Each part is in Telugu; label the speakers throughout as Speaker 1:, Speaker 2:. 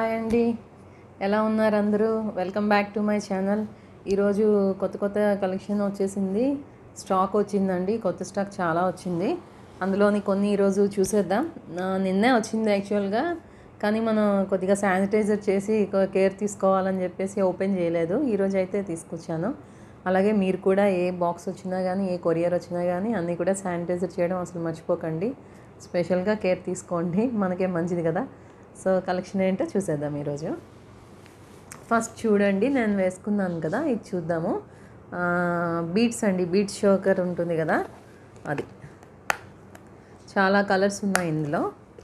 Speaker 1: హాయ్ అండి ఎలా ఉన్నారు అందరూ welcome back to my channel ఈరోజు కొత్త కొత్త కలెక్షన్ వచ్చేసింది స్టాక్ వచ్చిందండి కొత్త స్టాక్ చాలా వచ్చింది అందులోని కొన్ని ఈరోజు చూసేద్దాం ఆ, నిన్నే వచ్చింది యాక్చువల్గా కానీ మనం కొద్దిగా శానిటైజర్ చేసి కేర్ తీసుకోవాలని చెప్పేసి ఓపెన్ చేయలేదు ఈరోజు అయితే తీసుకొచ్చాను అలాగే మీరు కూడా ఏ బాక్స్ వచ్చినా కానీ ఏ కొరియర్ వచ్చినా కానీ అన్నీ కూడా శానిటైజర్ చేయడం అసలు మర్చిపోకండి స్పెషల్గా కేర్ తీసుకోండి మనకే మంచిది కదా సో కలెక్షన్ ఏంటో చూసేద్దాం ఈరోజు ఫస్ట్ చూడండి నేను వేసుకున్నాను కదా ఇది చూద్దాము బీట్స్ అండి బీట్స్ షోకర్ ఉంటుంది కదా అది చాలా కలర్స్ ఉన్నాయి ఇందులో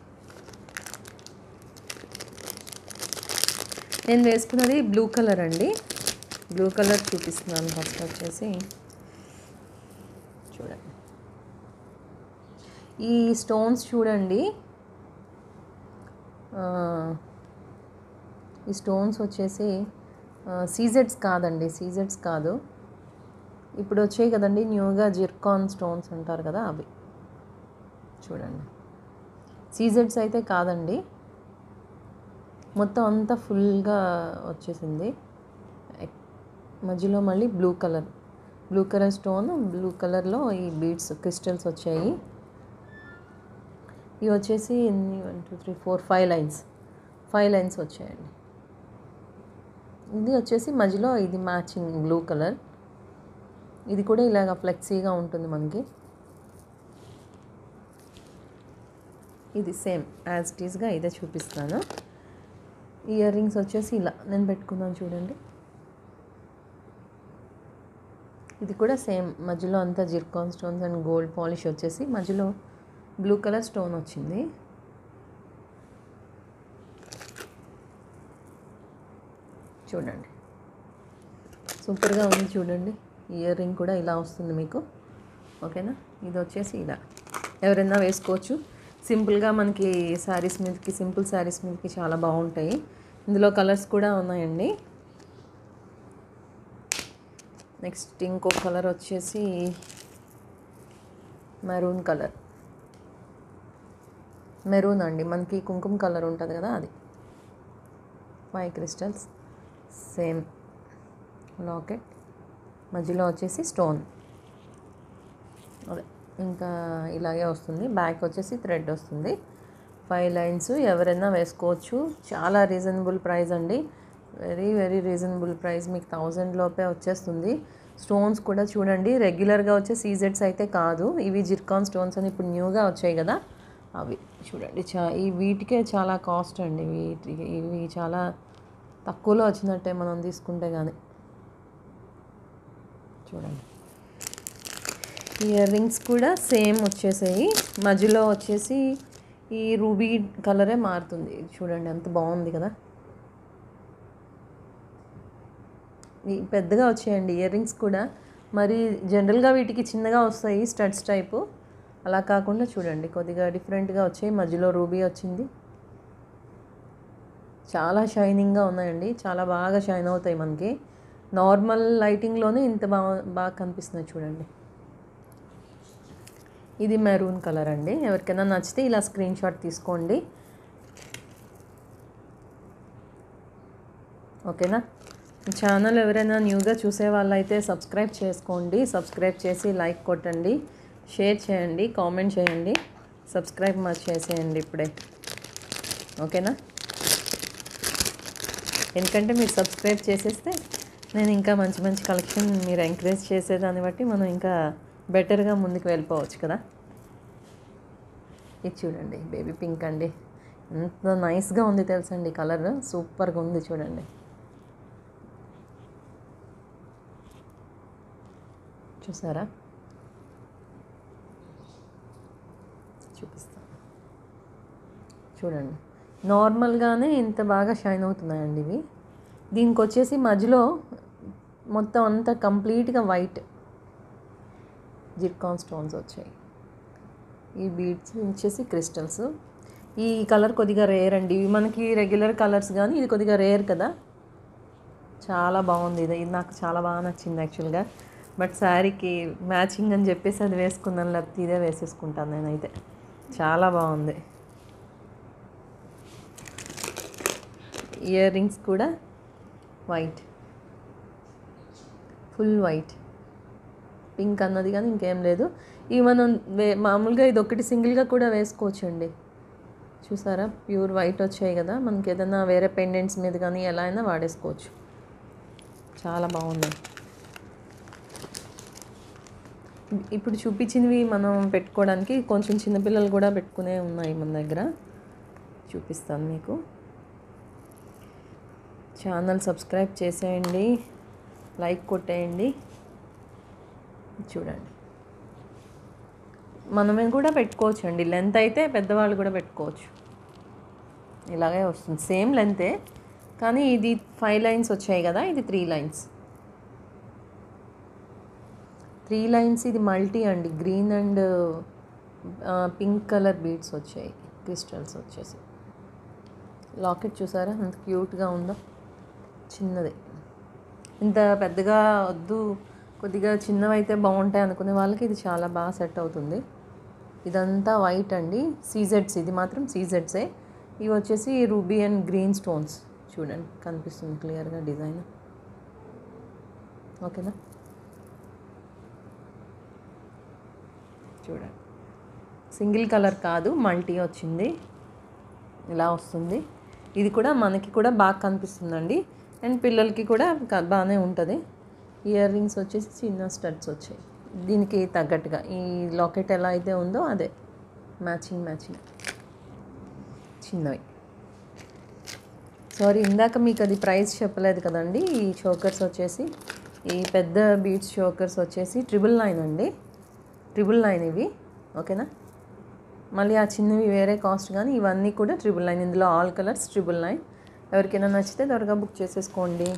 Speaker 1: నేను వేసుకున్నది బ్లూ కలర్ అండి బ్లూ కలర్ చూపిస్తున్నాను ఫస్ట్ వచ్చేసి చూడండి ఈ స్టోన్స్ చూడండి ఆ, ఈ స్టోన్స్ వచ్చేసి సీజెడ్స్ కాదండి సీజెడ్స్ కాదు ఇప్పుడు వచ్చాయి కదండి న్యూగా జిర్కాన్ స్టోన్స్ అంటారు కదా అవి చూడండి సీజెడ్స్ అయితే కాదండి మొత్తం అంతా ఫుల్గా వచ్చేసింది ఎక్- మధ్యలో మళ్ళీ blue colour blue colour stone blue కలర్లో ఈ బీడ్స్ క్రిస్టల్స్ వచ్చాయి ఇవి వచ్చేసి ఎన్ని one two three four five lines five lines వచ్చాయండి ఇది వచ్చేసి మధ్యలో ఇది మ్యాచింగ్ బ్లూ కలర్ ఇది కూడా ఇలాగ ఫ్లెక్సీగా ఉంటుంది మనకి ఇది సేమ్ యాజ్ ఇట్ ఈస్గా ఇదే చూపిస్తాను ఇయర్ రింగ్స్ వచ్చేసి ఇలా నేను పెట్టుకున్నాను చూడండి ఇది కూడా సేమ్ మధ్యలో అంతా zircon stones and gold polish వచ్చేసి మధ్యలో బ్లూ కలర్ స్టోన్ వచ్చింది చూడండి సూపర్గా ఉంది చూడండి ఇయర్ రింగ్ కూడా ఇలా వస్తుంది మీకు ఓకేనా ఇది వచ్చేసి ఇలా ఎవరైనా వేసుకోవచ్చు సింపుల్గా మనకి శారీస్ మీదకి సింపుల్ శారీస్ మీదకి చాలా బాగుంటాయి ఇందులో కలర్స్ కూడా ఉన్నాయండి నెక్స్ట్ ఇంకో కలర్ వచ్చేసి మెరూన్ కలర్ మెరూన్ అండి మనకి కుంకుమ కలర్ ఉంటుంది కదా అది ఫైవ్ క్రిస్టల్స్ సేమ్ లాకెట్ మధ్యలో వచ్చేసి స్టోన్ అదే ఇంకా ఇలాగే వస్తుంది బ్యాక్ వచ్చేసి థ్రెడ్ వస్తుంది ఫైవ్ లైన్స్ ఎవరైనా వేసుకోవచ్చు చాలా రీజనబుల్ ప్రైస్ అండి వెరీ వెరీ రీజనబుల్ ప్రైస్ మీకు థౌజండ్ లోపే వచ్చేస్తుంది స్టోన్స్ కూడా చూడండి రెగ్యులర్గా వచ్చే సీజెట్స్ అయితే కాదు ఇవి జిర్కాన్ స్టోన్స్ అని ఇప్పుడు న్యూగా వచ్చాయి కదా అవి చూడండి చా ఈ వీటికే చాలా కాస్ట్ అండి వీటికి ఇవి చాలా తక్కువలో వచ్చినట్టే మనం తీసుకుంటే కానీ చూడండి ఇయర్ రింగ్స్ కూడా సేమ్ వచ్చేసాయి మధ్యలో వచ్చేసి ఈ రూబీ కలరే మారుతుంది చూడండి ఎంత బాగుంది కదా ఈ పెద్దగా వచ్చాయండి ఇయర్ రింగ్స్ కూడా మరి జనరల్గా వీటికి చిన్నగా వస్తాయి స్టడ్స్ టైపు అలా కాకుండా చూడండి కొద్దిగా డిఫరెంట్గా వచ్చాయి మధ్యలో రూబీ వచ్చింది చాలా షైనింగ్గా ఉన్నాయండి చాలా బాగా షైన్ అవుతాయి మనకి నార్మల్ లైటింగ్లోనే ఇంత బాగా బాగా కనిపిస్తున్నాయి చూడండి ఇది మెరూన్ కలర్ అండి ఎవరికైనా నచ్చితే ఇలా స్క్రీన్ షాట్ తీసుకోండి ఓకేనా ఛానల్ ఎవరైనా న్యూగా చూసే వాళ్ళైతే సబ్స్క్రైబ్ చేసుకోండి సబ్స్క్రైబ్ చేసి లైక్ కొట్టండి షేర్ చేయండి కామెంట్ చేయండి సబ్స్క్రైబ్ మరి చేసేయండి ఇప్పుడే ఓకేనా ఎందుకంటే మీరు సబ్స్క్రైబ్ చేసేస్తే నేను ఇంకా మంచి మంచి కలెక్షన్ మీరు ఎంకరేజ్ చేసేదాన్ని బట్టి మనం ఇంకా బెటర్గా ముందుకు వెళ్ళిపోవచ్చు కదా ఇది చూడండి బేబీ పింక్ అండి ఎంత నైస్గా ఉంది తెలుసండి కలర్ సూపర్గా ఉంది చూడండి చూసారా చూపిస్తాను చూడండి నార్మల్గానే ఇంత బాగా షైన్ అవుతున్నాయండి ఇవి దీనికి వచ్చేసి మధ్యలో మొత్తం అంతా కంప్లీట్గా వైట్ జిర్కాన్ స్టోన్స్ వచ్చాయి ఈ బీడ్స్ వచ్చేసి క్రిస్టల్స్ ఈ కలర్ కొద్దిగా రేర్ అండి ఇవి మనకి రెగ్యులర్ కలర్స్ కానీ ఇది కొద్దిగా రేర్ కదా చాలా బాగుంది ఇది ఇది నాకు చాలా బాగా నచ్చింది యాక్చువల్గా బట్ శారీకి మ్యాచింగ్ అని చెప్పేసి అది వేసుకున్నాను లేకపోతే ఇదే వేసేసుకుంటాను నేనైతే చాలా బాగుంది ఇయర్ రింగ్స్ కూడా వైట్ ఫుల్ వైట్ పింక్ అన్నది కానీ ఇంకేం లేదు ఇవి మనం వే మామూలుగా ఇది ఒకటి సింగిల్గా కూడా వేసుకోవచ్చండి చూసారా ప్యూర్ వైట్ వచ్చాయి కదా మనకి ఏదైనా వేరే పెండెంట్స్ మీద కానీ ఎలా అయినా వాడేసుకోవచ్చు చాలా బాగున్నాయి ఇప్పుడు చూపించినవి మనం పెట్టుకోవడానికి కొంచెం చిన్నపిల్లలు కూడా పెట్టుకునే ఉన్నాయి మన దగ్గర చూపిస్తాను మీకు ఛానల్ సబ్స్క్రైబ్ చేసేయండి లైక్ కొట్టేయండి చూడండి మనమే కూడా పెట్టుకోవచ్చు అండి లెంత్ అయితే పెద్దవాళ్ళు కూడా పెట్టుకోవచ్చు ఇలాగే వస్తుంది సేమ్ లెంతే కానీ ఇది ఫైవ్ లైన్స్ వచ్చాయి కదా ఇది త్రీ లైన్స్ త్రీ లైన్స్ ఇది మల్టీ అండి green and pink colour beads వచ్చాయి క్రిస్టల్స్ వచ్చేసి లాకెట్ చూసారా ఎంత క్యూట్గా ఉందో చిన్నది ఇంత పెద్దగా వద్దు కొద్దిగా చిన్నవైతే బాగుంటాయి అనుకునే వాళ్ళకి ఇది చాలా బాగా సెట్ అవుతుంది ఇదంతా వైట్ అండి సీజెడ్స్ ఇది మాత్రం సీజెడ్సే ఇవి వచ్చేసి రూబీ అండ్ గ్రీన్ స్టోన్స్ చూడండి కనిపిస్తుంది క్లియర్గా డిజైన్ ఓకేనా చూడండి సింగిల్ కలర్ కాదు మల్టీ వచ్చింది ఇలా వస్తుంది ఇది కూడా మనకి కూడా బాగా కనిపిస్తుందండి అండ్ పిల్లలకి కూడా క- బాగానే ఉంటుంది ఇయర్ రింగ్స్ వచ్చేసి చిన్న స్టడ్స్ వచ్చాయి దీనికి తగ్గట్టుగా ఈ లాకెట్ ఎలా అయితే ఉందో అదే మ్యాచింగ్ మ్యాచింగ్ చిన్నవి సారీ ఇందాక మీకు అది ప్రైస్ చెప్పలేదు కదండి ఈ చోకర్స్ వచ్చేసి ఈ పెద్ద బీట్స్ చోకర్స్ వచ్చేసి ట్రిపుల్ నైన్ అండి ట్రిపుల్ నైన్ ఇవి ఓకేనా మళ్ళీ ఆ చిన్నవి వేరే కాస్ట్ కానీ ఇవన్నీ కూడా ట్రిపుల్ నైన్ ఇందులో ఆల్ కలర్స్ ట్రిపుల్ నైన్ ఎవరికైనా నచ్చితే త్వరగా బుక్ చేసేసుకోండి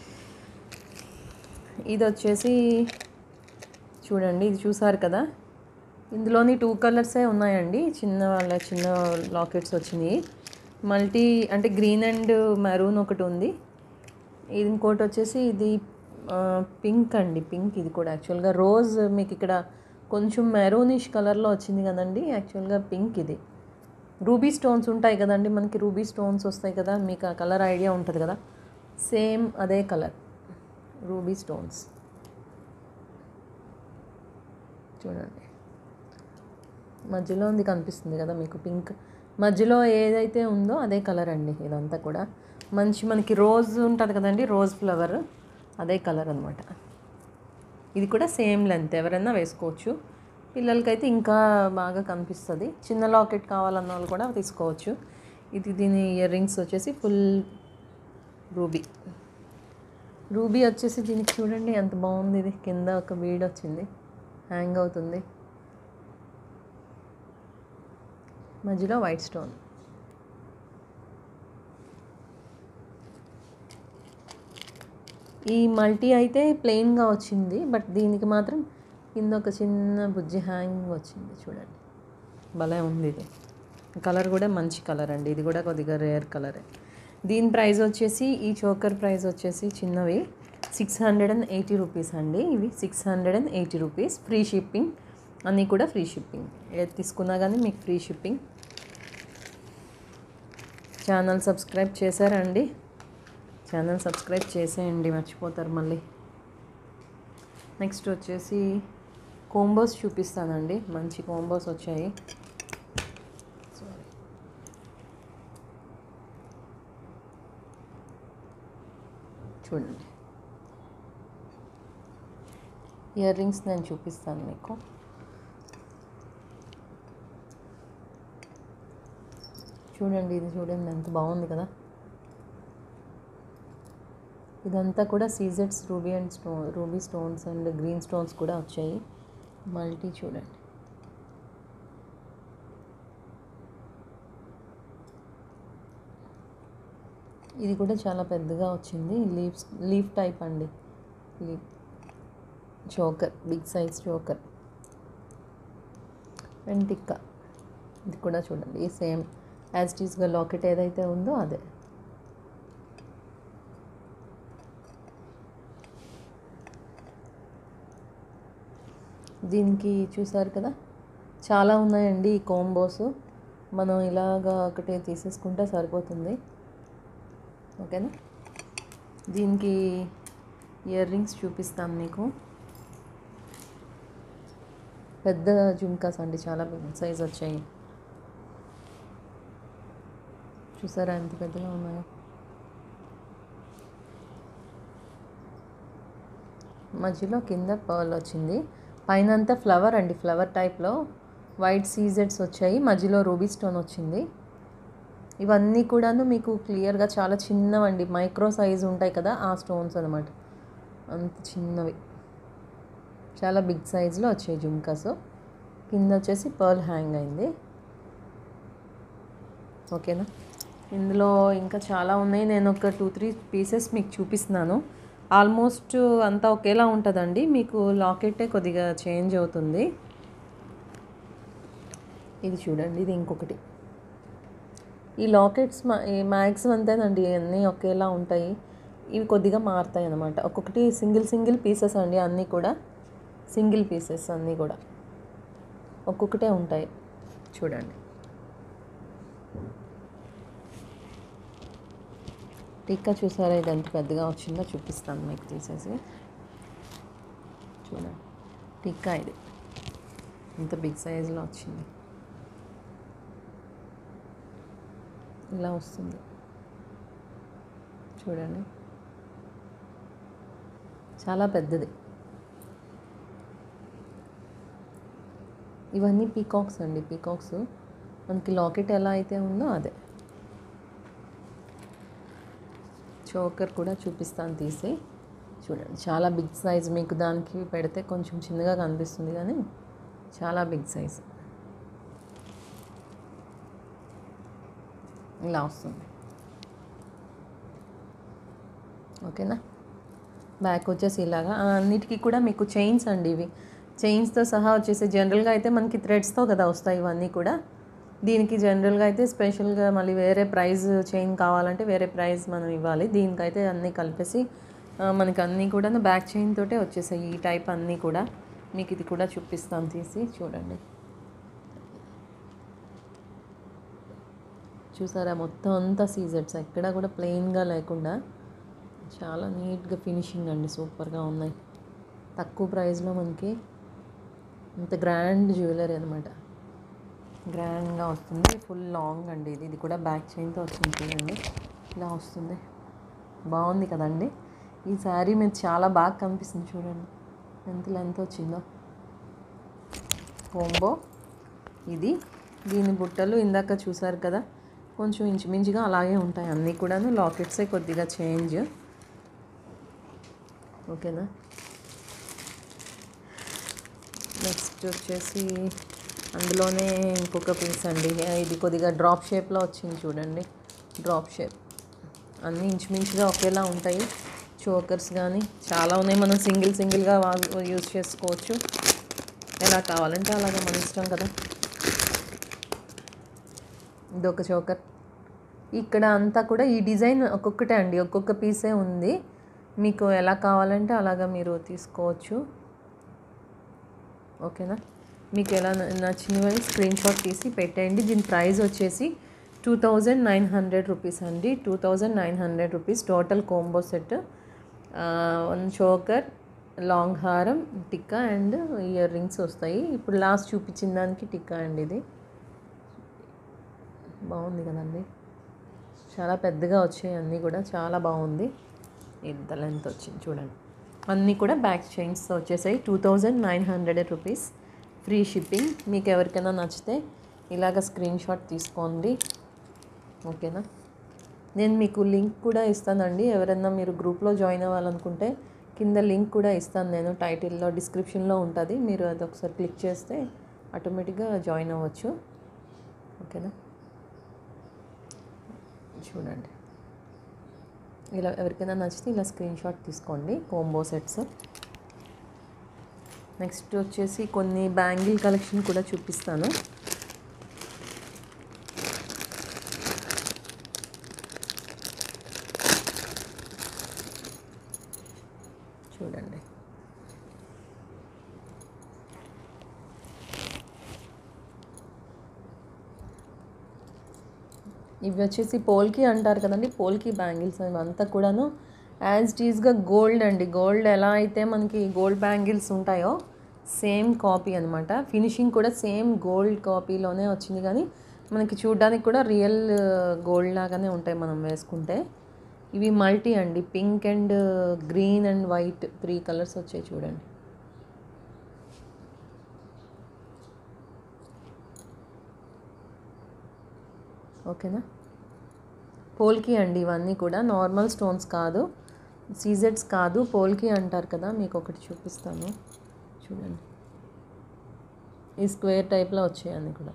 Speaker 1: ఇది వచ్చేసి చూడండి ఇది చూసారు కదా ఇందులోని టూ కలర్సే ఉన్నాయండి చిన్న వాళ్ళ చిన్న లాకెట్స్ వచ్చినాయి మల్టీ అంటే గ్రీన్ అండ్ మెరూన్ ఒకటి ఉంది ఇది ఇంకోటి వచ్చేసి ఇది పింక్ అండి పింక్ ఇది కూడా యాక్చువల్గా రోజ్ మీకు ఇక్కడ కొంచెం మెరూనిష్ కలర్లో వచ్చింది కదండి యాక్చువల్గా పింక్ ఇది రూబీ స్టోన్స్ ఉంటాయి కదండి మనకి రూబీ స్టోన్స్ వస్తాయి కదా మీకు ఆ కలర్ ఐడియా ఉంటుంది కదా సేమ్ అదే కలర్ రూబీ స్టోన్స్ చూడండి మధ్యలో ఉంది కనిపిస్తుంది కదా మీకు పింక్ మధ్యలో ఏదైతే ఉందో అదే కలర్ అండి ఇదంతా కూడా మంచి మనకి రోజ్ ఉంటుంది కదండి రోజ్ ఫ్లవర్ అదే కలర్ అనమాట ఇది కూడా సేమ్ లెంత్ ఎవరైనా వేసుకోవచ్చు పిల్లలకైతే ఇంకా బాగా కనిపిస్తుంది చిన్న లాకెట్ కావాలన్న వాళ్ళు కూడా తీసుకోవచ్చు ఇది దీని ఇయర్ రింగ్స్ వచ్చేసి ఫుల్ రూబీ రూబీ వచ్చేసి దీనికి చూడండి ఎంత బాగుంది ఇది కింద ఒక బీడ్ వచ్చింది హ్యాంగ్ అవుతుంది మధ్యలో వైట్ స్టోన్ ఈ మల్టీ అయితే ప్లెయిన్గా వచ్చింది బట్ దీనికి మాత్రం కింద ఒక చిన్న బుజ్జి హ్యాంగింగ్ వచ్చింది చూడండి భలే ఉంది ఇది కలర్ కూడా మంచి కలర్ అండి ఇది కూడా కొద్దిగా రేర్ కలరే దీని ప్రైస్ వచ్చేసి ఈ చోకర్ ప్రైస్ వచ్చేసి చిన్నవి six hundred and eighty rupees అండి ఇవి six hundred and eighty rupees free shipping అన్నీ కూడా ఫ్రీ షిప్పింగ్ ఏది తీసుకున్నా కానీ మీకు ఫ్రీ షిప్పింగ్ ఛానల్ సబ్స్క్రైబ్ చేశారా అండి ఛానల్ సబ్స్క్రైబ్ చేసేయండి మర్చిపోతారు మళ్ళీ నెక్స్ట్ వచ్చేసి కోంబోస్ చూపిస్తానండి మంచి కోంబోస్ వచ్చాయి Sorry. చూడండి ఇయర్ రింగ్స్ నేను చూపిస్తాను మీకు చూడండి ఇది చూడండి ఎంత బాగుంది కదా ఇదంతా కూడా సీజెడ్స్ రూబీ అండ్ స్టో ruby stones and green stones కూడా వచ్చాయి మల్టీ చూడండి ఇది కూడా చాలా పెద్దగా వచ్చింది లీవ్స్ లీఫ్ టైప్ అండి leaf choker big size choker and tikka ఇది కూడా చూడండి సేమ్ యాజ్ టీస్గా లాకెట్ ఏదైతే ఉందో అదే దీనికి చూసారు కదా చాలా ఉన్నాయండి ఈ కోంబోస్ మనం ఇలాగా ఒకటే తీసేసుకుంటే సరిపోతుంది ఓకేనా దీనికి ఇయర్ రింగ్స్ చూపిస్తాను మీకు పెద్ద జుమ్కాస్ అండి చాలా బిగ్ సైజ్ వచ్చాయి చూసారా ఎంత పెద్దగా ఉన్నాయో మధ్యలో కింద పర్ల్ వచ్చింది పైన అంతా ఫ్లవర్ అండి ఫ్లవర్ టైప్లో వైట్ సీజెడ్స్ వచ్చాయి మధ్యలో రూబీ స్టోన్ వచ్చింది ఇవన్నీ కూడాను మీకు క్లియర్గా చాలా చిన్నవండి మైక్రో సైజ్ ఉంటాయి కదా ఆ స్టోన్స్ అనమాట అంత చిన్నవి చాలా బిగ్ సైజులో వచ్చాయి జుమ్కాస్ కింద వచ్చేసి పర్ల్ హ్యాంగ్ అయింది ఓకేనా ఇందులో ఇంకా చాలా ఉన్నాయి నేను ఒక టూ త్రీ పీసెస్ మీకు చూపిస్తున్నాను ఆల్మోస్ట్ అంతా ఒకేలా ఉంటుందండి మీకు లాకెట్టే కొద్దిగా చేంజ్ అవుతుంది ఇది చూడండి ఇది ఇంకొకటి ఈ లాకెట్స్ మ్యాక్సిమం అంతేనండి అన్నీ ఒకేలా ఉంటాయి ఇవి కొద్దిగా మారుతాయి అన్నమాట ఒక్కొక్కటి సింగిల్ సింగిల్ పీసెస్ అండి అన్నీ కూడా సింగిల్ పీసెస్ అన్నీ కూడా ఒక్కొక్కటే ఉంటాయి చూడండి టీకా చూసారా ఇది ఎంత పెద్దగా వచ్చిందో చూపిస్తాను మీకు తీసేసి చూడండి టీకా ఇది ఇంత బిగ్ సైజులో వచ్చింది ఇలా వస్తుంది చూడండి చాలా పెద్దది ఇవన్నీ పీకాక్స్ అండి పీకాక్స్ మనకి లాకెట్ ఎలా అయితే ఉందో అదే చోకర్ కూడా చూపిస్తాను తీసి చూడండి చాలా బిగ్ సైజ్ మీకు దానికి పెడితే కొంచెం చిన్నగా కనిపిస్తుంది కానీ చాలా బిగ్ సైజ్ ఇలా వస్తుంది ఓకేనా బ్యాక్ వచ్చేసి ఇలాగా ఆ, అన్నిటికీ కూడా మీకు చైన్స్ అండి ఇవి చైన్స్తో సహా వచ్చేసి జనరల్గా అయితే మనకి థ్రెడ్స్తో కదా వస్తాయి ఇవన్నీ కూడా దీనికి జనరల్గా అయితే స్పెషల్గా మళ్ళీ వేరే ప్రైజ్ చైన్ కావాలంటే వేరే ప్రైజ్ మనం ఇవ్వాలి దీనికైతే అన్నీ కలిపేసి ఆ, మనకి అన్నీ కూడా బ్యాక్ చైన్ తోటే వచ్చేసాయి ఈ టైప్ అన్నీ కూడా మీకు ఇది కూడా చూపిస్తాను తీసి చూడండి చూసారా మొత్తం అంతా సీజెట్స్ ఎక్కడ కూడా ప్లెయిన్గా లేకుండా చాలా నీట్గా ఫినిషింగ్ అండి సూపర్గా ఉన్నాయి తక్కువ ప్రైస్లో మనకి ఇంత గ్రాండ్ జ్యువెలరీ అనమాట గ్రాండ్గా వస్తుంది ఫుల్ లాంగ్ అండి ఇది ఇది కూడా బ్యాక్ చైన్తో వచ్చింది చూడండి ఇలా వస్తుంది బాగుంది కదండి ఈ శారీ మీద చాలా బాగా కనిపిస్తుంది చూడండి ఎంత లెంత్ వచ్చిందో కోంబో ఇది దీని బుట్టలు ఇందాక చూసారు కదా కొంచెం ఇంచుమించుగా అలాగే ఉంటాయి అన్నీ కూడాను లాకెట్సే కొద్దిగా చేంజ్ ఓకేనా నెక్స్ట్ వచ్చేసి అందులోనే ఇంకొక పీస్ అండి ఇది కొద్దిగా డ్రాప్ షేప్లో వచ్చింది చూడండి డ్రాప్ షేప్ అన్నీ ఇంచుమించుగా ఒకేలా ఉంటాయి చోకర్స్ కానీ చాలా ఉన్నాయి మనం సింగిల్ సింగిల్గా యూజ్ చేసుకోవచ్చు ఎలా కావాలంటే అలాగే మన ఇష్టం కదా ఇదొక చోకర్ ఇక్కడ అంతా కూడా ఈ డిజైన్ ఒక్కొక్కటే అండి ఒక్కొక్క పీసే ఉంది మీకు ఎలా కావాలంటే అలాగా మీరు తీసుకోవచ్చు ఓకేనా మీకు ఎలా న- నచ్చినవని స్క్రీన్ షాట్ తీసి పెట్టేయండి దీని ప్రైస్ వచ్చేసి two thousand nine hundred rupees అండి two thousand nine hundred rupees total combo set one choker long హారం టిక్కా అండ్ ఇయర్ రింగ్స్ వస్తాయి ఇప్పుడు లాస్ట్ చూపించిన దానికి టిక్కా అండి ఇది బాగుంది కదండి చాలా పెద్దగా వచ్చాయి అన్నీ కూడా చాలా బాగుంది ఇంత లెంత్ వచ్చింది చూడండి అన్నీ కూడా బ్యాక్ చైన్స్ వచ్చేసాయి two thousand nine hundred rupees free shipping మీకు ఎవరికైనా నచ్చితే ఇలాగ స్క్రీన్ షాట్ తీసుకోండి ఓకేనా నేను మీకు లింక్ కూడా ఇస్తానండి ఎవరైనా మీరు గ్రూప్లో జాయిన్ అవ్వాలనుకుంటే కింద లింక్ కూడా ఇస్తాను నేను టైటిల్లో డిస్క్రిప్షన్లో ఉంటుంది మీరు అది ఒకసారి క్లిక్ చేస్తే ఆటోమేటిక్గా జాయిన్ అవ్వచ్చు ఓకేనా చూడండి ఇలా ఎవరికైనా నచ్చితే ఇలా స్క్రీన్ షాట్ తీసుకోండి కోంబో సెట్స్ నెక్స్ట్ వచ్చేసి కొన్ని బ్యాంగిల్ కలెక్షన్ కూడా చూపిస్తాను చూడండి ఇవి వచ్చేసి పోల్కి అంటారు కదండి పోల్కి బ్యాంగిల్స్ ఇవంతా కూడాను యాజ్ టీజ్గా గోల్డ్ అండి గోల్డ్ ఎలా అయితే మనకి గోల్డ్ బ్యాంగిల్స్ ఉంటాయో సేమ్ కాపీ అనమాట ఫినిషింగ్ కూడా సేమ్ గోల్డ్ కాపీలోనే వచ్చింది కానీ మనకి చూడడానికి కూడా రియల్ గోల్డ్ లాగానే ఉంటాయి మనం వేసుకుంటే ఇవి మల్టీ అండి pink and green and white three colours వచ్చాయి చూడండి ఓకేనా పోల్కి అండి ఇవన్నీ కూడా నార్మల్ స్టోన్స్ కాదు సీజెడ్స్ కాదు పోల్కి అంటారు కదా మీకు ఒకటి చూపిస్తాను చూడండి ఈ స్క్వేర్ టైప్లో వచ్చాయి అన్నీ కూడా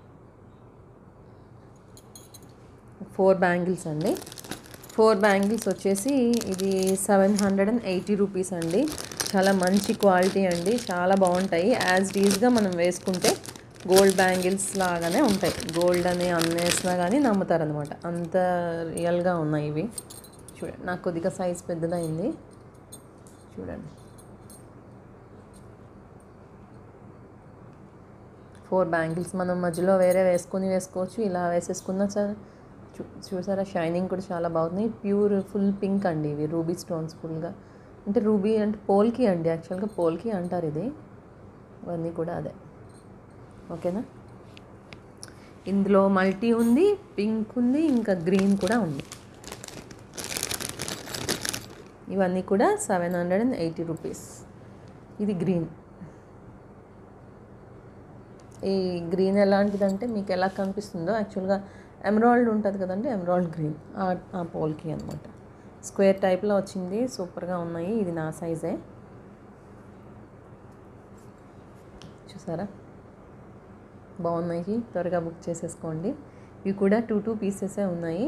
Speaker 1: ఫోర్ బ్యాంగిల్స్ అండి ఫోర్ బ్యాంగిల్స్ వచ్చేసి ఇది seven hundred and eighty rupees అండి చాలా మంచి క్వాలిటీ అండి చాలా బాగుంటాయి యాజ్ డీజ్గా మనం వేసుకుంటే గోల్డ్ బ్యాంగిల్స్ లాగానే ఉంటాయి గోల్డ్ అని అన్నేసినా కానీ నమ్ముతారనమాట అంత రియల్గా ఉన్నాయి ఇవి చూడండి నాకు కొద్దిగా సైజ్ పెద్దదైంది చూడండి ఫోర్ బ్యాంగిల్స్ మనం మధ్యలో వేరే వేసుకొని వేసుకోవచ్చు ఇలా వేసేసుకున్నా సరే చూ చూసారా షైనింగ్ కూడా చాలా బాగుంది ప్యూర్ ఫుల్ పింక్ అండి ఇవి రూబీ స్టోన్స్ ఫుల్గా అంటే రూబీ అంటే పోల్కి అండి యాక్చువల్గా పోల్కి అంటారు ఇది ఇవన్నీ కూడా అదే ఓకేనా ఇందులో మల్టీ ఉంది పింక్ ఉంది ఇంకా గ్రీన్ కూడా ఉంది ఇవన్నీ కూడా seven hundred and eighty rupees ఇది గ్రీన్ ఈ గ్రీన్ ఎలాంటిదంటే మీకు ఎలా కనిపిస్తుందో యాక్చువల్గా ఎమరాల్డ్ ఉంటుంది కదండి ఎమరాల్డ్ గ్రీన్ ఆ పోల్కి అనమాట స్క్వేర్ టైప్లో వచ్చింది సూపర్గా ఉన్నాయి ఇది నా సైజే చూసారా బాగున్నాయి త్వరగా బుక్ చేసేసుకోండి ఇవి కూడా టూ టూ పీసెసే ఉన్నాయి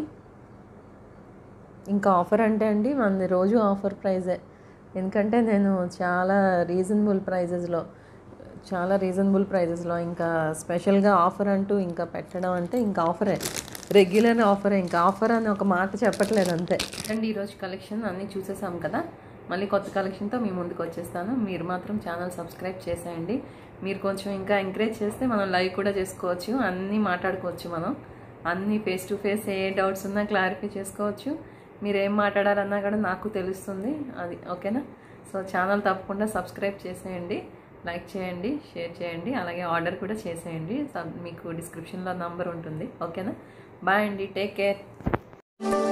Speaker 1: ఇంకా ఆఫర్ అంటే అండి మనది రోజు ఆఫర్ ప్రైజే ఎందుకంటే నేను చాలా రీజనబుల్ ప్రైజెస్లో చాలా రీజనబుల్ ప్రైజెస్లో ఇంకా స్పెషల్గా ఆఫర్ అంటూ ఇంకా పెట్టడం అంటే ఇంకా ఆఫరే రెగ్యులర్ ఆఫరే ఇంకా ఆఫర్ అని ఒక మాట చెప్పట్లేదు అంతే అండ్ ఈరోజు కలెక్షన్ అన్నీ చూసేసాం కదా మళ్ళీ కొత్త కలెక్షన్తో మీ ముందుకు వచ్చేస్తాను మీరు మాత్రం ఛానల్ సబ్స్క్రైబ్ చేసేయండి మీరు కొంచెం ఇంకా ఎంకరేజ్ చేస్తే మనం లైవ్ కూడా చేసుకోవచ్చు అన్నీ మాట్లాడుకోవచ్చు మనం అన్నీ ఫేస్ టు ఫేస్ ఏ డౌట్స్ ఉన్నా క్లారిఫై చేసుకోవచ్చు మీరు ఏం మాట్లాడారన్నా కూడా నాకు తెలుస్తుంది అది ఓకేనా సో ఛానల్ తప్పకుండా సబ్స్క్రైబ్ చేసేయండి లైక్ చేయండి షేర్ చేయండి అలాగే ఆర్డర్ కూడా చేసేయండి సబ్ మీకు డిస్క్రిప్షన్లో నంబర్ ఉంటుంది ఓకేనా బాయ్ అండి టేక్ కేర్